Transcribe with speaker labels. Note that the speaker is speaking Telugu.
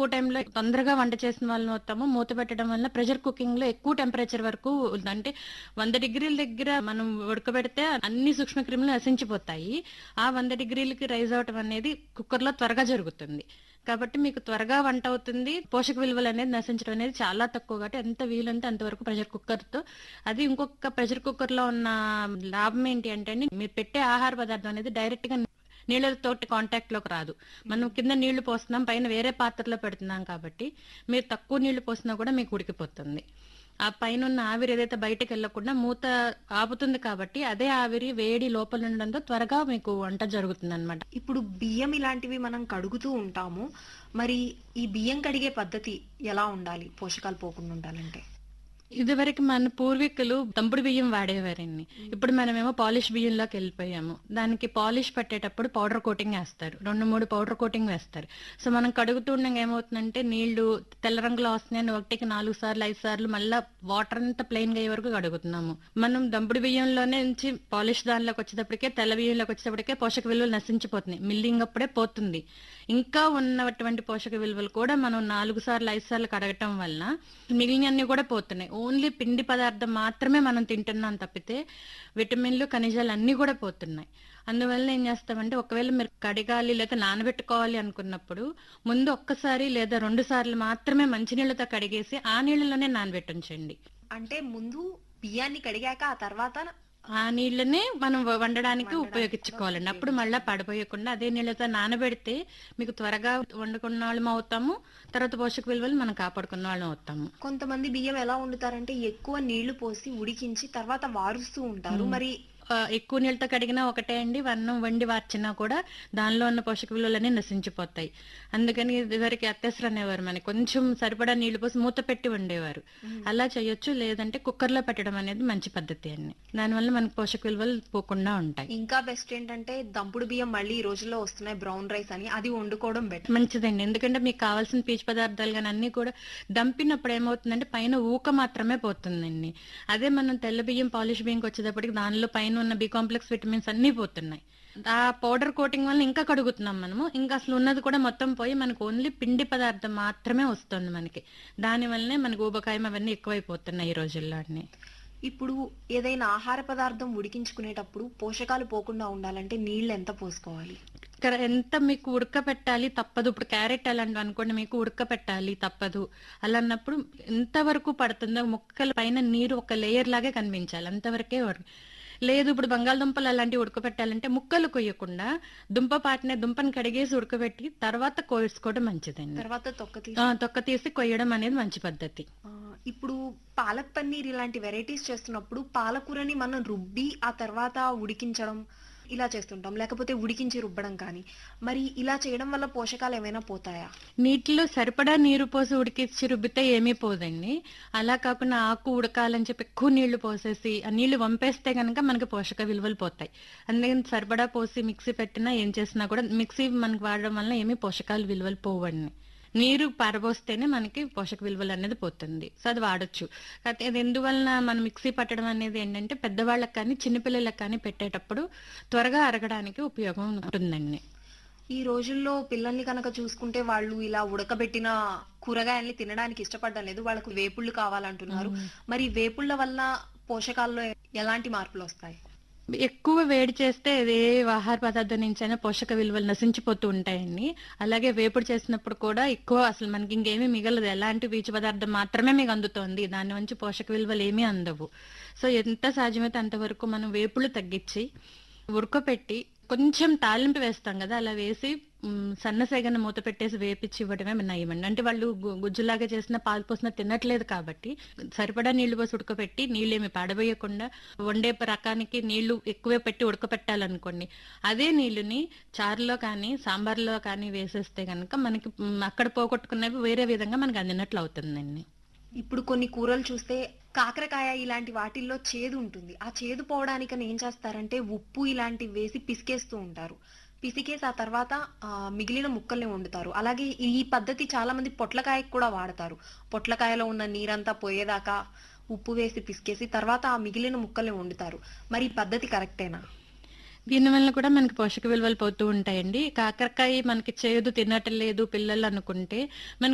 Speaker 1: తక్కువ టైంలో తొందరగా వంట చేసిన వాళ్ళని అవుతాము మూత పెట్టడం వల్ల ప్రెషర్ కుకింగ్ లో ఎక్కువ టెంపరేచర్ వరకు ఉంది. అంటే వంద డిగ్రీల దగ్గర మనం ఉడకబెడితే అన్ని సూక్ష్మక్రిములు నశించిపోతాయి ఆ వంద డిగ్రీలకి రైజ్ అవటం అనేది కుక్కర్ లో త్వరగా జరుగుతుంది కాబట్టి మీకు త్వరగా వంట అవుతుంది పోషక విలువలు అనేది నశించడం అనేది చాలా తక్కువ కాబట్టి ఎంత వీలుంటే అంతవరకు ప్రెషర్ కుక్కర్ తో అది ఇంకొక ప్రెషర్ కుక్కర్ లో ఉన్న లాభం ఏంటి అంటే అండి, మీరు పెట్టే ఆహార పదార్థం అనేది డైరెక్ట్ గా నీళ్ళతోటి కాంటాక్ట్ లోకి రాదు మనం కింద నీళ్లు పోస్తున్నాం పైన వేరే పాత్రలో పెడుతున్నాం కాబట్టి మీరు తక్కువ నీళ్లు పోసినా కూడా మీకు ఉడికిపోతుంది ఆ పైన ఉన్న ఆవిరి ఏదైతే బయటకు వెళ్లకుండా మూత ఆపుతుంది కాబట్టి అదే ఆవిరి వేడి లోపల ఉండడంతో త్వరగా మీకు వంట జరుగుతుంది అనమాట
Speaker 2: ఇప్పుడు బియ్యం ఇలాంటివి మనం కడుగుతూ ఉంటాము మరి ఈ బియ్యం కడిగే పద్ధతి ఎలా ఉండాలి పోషకాలు పోకుండా ఉండాలంటే
Speaker 1: ఇదివరకు మన పూర్వీకులు దంపుడు బియ్యం వాడేవారండి ఇప్పుడు మనమేమో పాలిష్ బియ్యంలోకి వెళ్ళిపోయాము దానికి పాలిష్ పట్టేటప్పుడు పౌడర్ కోటింగ్ వేస్తారు రెండు మూడు పౌడర్ కోటింగ్ వేస్తారు సో మనం కడుగుతుండగా ఏమవుతుందంటే నీళ్లు తెల్ల రంగులో వస్తున్నాయని ఒకటికి నాలుగు సార్లు ఐదు సార్లు మళ్ళీ వాటర్ అంతా ప్లెయిన్ గా అయ్యే వరకు కడుగుతున్నాము మనం దంపుడు బియ్యంలోనే నుంచి పాలిష్ దానిలోకి వచ్చేటప్పటికే తెల్ల బియ్యంలోకి వచ్చేటప్పటికే పోషక విలువలు నశించిపోతున్నాయి మిల్లింగ్ అప్పుడే పోతుంది ఇంకా ఉన్నటువంటి పోషక విలువలు కూడా మనం నాలుగు సార్లు ఐదు సార్లు కడగటం వలన మిగిలినన్ని కూడా పోతున్నాయి ఓన్లీ పిండి పదార్థం మాత్రమే మనం తింటున్నాం తప్పితే విటమిన్లు ఖనిజాలు అన్ని కూడా పోతున్నాయి అందువల్ల ఏం చేస్తామంటే ఒకవేళ మీరు కడగాలి లేదా నానబెట్టుకోవాలి అనుకున్నప్పుడు ముందు ఒక్కసారి లేదా రెండు సార్లు మాత్రమే మంచినీళ్ళతో కడిగేసి ఆ నీళ్ళలోనే నానబెట్టించండి
Speaker 2: అంటే ముందు బియ్యాన్ని కడిగాక ఆ తర్వాత
Speaker 1: ఆ నీళ్ళనే మనం వ- వండడానికి ఉపయోగించుకోవాలండి అప్పుడు మళ్ళీ పడిపోయకుండా అదే నీళ్ళతో నానబెడితే మీకు త్వరగా వండుకున్న వాళ్ళం అవుతాము తర్వాత పోషక విలువలు మనం కాపాడుకున్న వాళ్ళం అవుతాము
Speaker 2: కొంతమంది బియ్యం ఎలా వండుతారంటే ఎక్కువ నీళ్లు పోసి ఉడికించి తర్వాత వారుస్తూ ఉంటారు మరి
Speaker 1: ఆ, ఎక్కువ నీళ్ళతో కడిగినా ఒకటే అండి వన్నం వండి వార్చినా కూడా దానిలో ఉన్న పోషక విలువలన్నీ నశించిపోతాయి అందుకని ఇదివరకు అత్యసరు అనేవారు మనకి కొంచెం సరిపడా నీళ్లు పోసి మూత పెట్టి వండేవారు అలా చేయొచ్చు లేదంటే కుక్కర్ లో పెట్టడం అనేది మంచి పద్ధతి అండి దానివల్ల మనకి పోషక విలువలు పోకుండా ఉంటాయి
Speaker 2: ఇంకా బెస్ట్ ఏంటంటే దంపుడు బియ్యం మళ్ళీ ఈ రోజుల్లో వస్తున్నాయి బ్రౌన్ రైస్ అని అది వండుకోవడం బెటర్
Speaker 1: మంచిదండి ఎందుకంటే మీకు కావాల్సిన పీచు పదార్థాలు కానీ అన్ని కూడా దంపినప్పుడు ఏమవుతుందంటే పైన ఊక మాత్రమే పోతుందండి అదే మనం తెల్ల బియ్యం పాలిష్ బియ్యంకి వచ్చేటప్పటికి దానిలో పైన ఉన్న బి కాంప్లెక్స్ విటమిన్స్ అన్ని పోతున్నాయి ఆ పౌడర్ కోటింగ్ వల్ల ఇంకా కడుగుతున్నాం మనము ఇంకా అసలు ఉన్నది కూడా మొత్తం పోయి మనకు ఓన్లీ పిండి పదార్థం మాత్రమే వస్తుంది మనకి దాని వల్లనే మనకి ఊబకాయం అవన్నీ ఎక్కువైపోతున్నాయి ఈ రోజుల్లో అన్ని
Speaker 2: ఇప్పుడు ఏదైనా ఆహార పదార్థం ఉడికించుకునేటప్పుడు పోషకాలు పోకుండా ఉండాలంటే నీళ్ళు ఎంత పోసుకోవాలి
Speaker 1: ఇక్కడ ఎంత మీకు ఉడకపెట్టాలి తప్పదు ఇప్పుడు క్యారెట్ అలాంటివి అనుకోండి మీకు ఉడకపెట్టాలి తప్పదు అలా అన్నప్పుడు ఎంతవరకు పడుతుందో ముక్కల పైన నీరు ఒక లేయర్ లాగే కనిపించాలి అంతవరకే ఉడక- లేదు ఇప్పుడు బంగాళదుంపలు అలాంటివి ఉడకపెట్టాలంటే ముక్కలు కొయ్యకుండా దుంప పాటినే దుంపని కడిగేసి ఉడకబెట్టి తర్వాత కోసుకోవడం మంచిదండి
Speaker 2: తర్వాత తొక్క తీసి
Speaker 1: ఆ, తొక్క తీసి కొయ్యడం అనేది మంచి పద్ధతి
Speaker 2: ఆ, ఇప్పుడు పాలక్ పన్నీర్ ఇలాంటి వెరైటీస్ చేస్తున్నప్పుడు పాలకూరని మనం రుబ్బి ఆ తర్వాత ఉడికించడం ఇలా చేస్తుంటాం లేకపోతే ఉడికించి రుబ్బడం కానీ మరి ఇలా చేయడం వల్ల పోషకాలు ఏమైనా పోతాయా
Speaker 1: నీటిలో సరిపడా నీరు పోసి ఉడికించి రుబ్బితే ఏమీ పోదండి అలా కాకుండా ఆకు ఉడకాలని చెప్పి ఎక్కువ నీళ్లు పోసేసి ఆ నీళ్లు వంపేస్తే కనుక మనకి పోషక విలువలు పోతాయి అందుకని సరిపడా పోసి మిక్సీ పెట్టినా ఏం చేసినా కూడా మిక్సీ మనకి వాడడం వల్ల ఏమీ పోషకాలు విలువలు పోవండి నీరు పారబోస్తేనే మనకి పోషక విలువలు అనేది పోతుంది సో అది వాడొచ్చు కాకపోతే అది ఎందువలన మనం మిక్సీ పట్టడం అనేది ఏంటంటే పెద్దవాళ్ళకి కానీ చిన్నపిల్లలకు కానీ పెట్టేటప్పుడు త్వరగా అరగడానికి ఉపయోగం ఉంటుందండి
Speaker 2: ఈ రోజుల్లో పిల్లల్ని కనుక చూసుకుంటే వాళ్ళు ఇలా ఉడకబెట్టిన కూరగాయల్ని తినడానికి ఇష్టపడడం లేదు వాళ్ళకు వేపుళ్ళు కావాలంటున్నారు మరి వేపుళ్ళ వల్ల పోషకాల్లో ఎలాంటి మార్పులు వస్తాయి
Speaker 1: ఎక్కువ వేడి చేస్తే ఏ ఆహార పదార్థం నుంచైనా పోషక విలువలు నశించిపోతూ ఉంటాయండి అలాగే వేపుడు చేసినప్పుడు కూడా ఎక్కువ అసలు మనకి ఇంకేమీ మిగలదు ఎలాంటి పీచు పదార్థం మాత్రమే మీకు అందుతోంది దాని నుంచి పోషక విలువలు ఏమీ అందవు సో ఎంత సాధ్యమైతే అంతవరకు మనం వేపుళ్ళు తగ్గించి ఉడకపెట్టి కొంచెం తాలింపు వేస్తాం కదా అలా వేసి మ్, సన్నసేగన మూత పెట్టేసి వేపించి ఇవ్వడమే నయమండి అంటే వాళ్ళు గు- గుజ్జులాగా చేసిన పాలు పోసిన తినట్లేదు కాబట్టి సరిపడా నీళ్లు పోసి ఉడకపెట్టి నీళ్ళు ఏమి పాడబోయకుండా వండే రకానికి నీళ్లు ఎక్కువే పెట్టి ఉడకపెట్టాలనుకోండి అదే నీళ్లుని చారులో కానీ సాంబార్లో కానీ వేసేస్తే కనుక మనకి మ్, అక్కడ పోగొట్టుకున్నవి వేరే విధంగా మనకి అందినట్లు అవుతుందండి
Speaker 2: ఇప్పుడు కొన్ని కూరలు చూస్తే కాకరకాయ ఇలాంటి వాటిల్లో చేదు ఉంటుంది ఆ చేదు పోవడానికని ఏం చేస్తారంటే ఉప్పు ఇలాంటివి వేసి పిసికేస్తూ ఉంటారు పిసికేసి ఆ తర్వాత ఆ, మిగిలిన ముక్కల్ని వండుతారు అలాగే ఈ పద్ధతి చాలా మంది పొట్లకాయకు కూడా వాడతారు పొట్లకాయలో ఉన్న నీరంతా పోయేదాకా ఉప్పు వేసి పిసికేసి తర్వాత ఆ మిగిలిన ముక్కల్ని వండుతారు మరి ఈ పద్ధతి కరెక్టేనా
Speaker 1: దీనివల్ల కూడా మనకి పోషక విలువలు పోతూ ఉంటాయండి కాకరకాయ మనకి చేదు తినటం లేదు పిల్లలు అనుకుంటే మనకి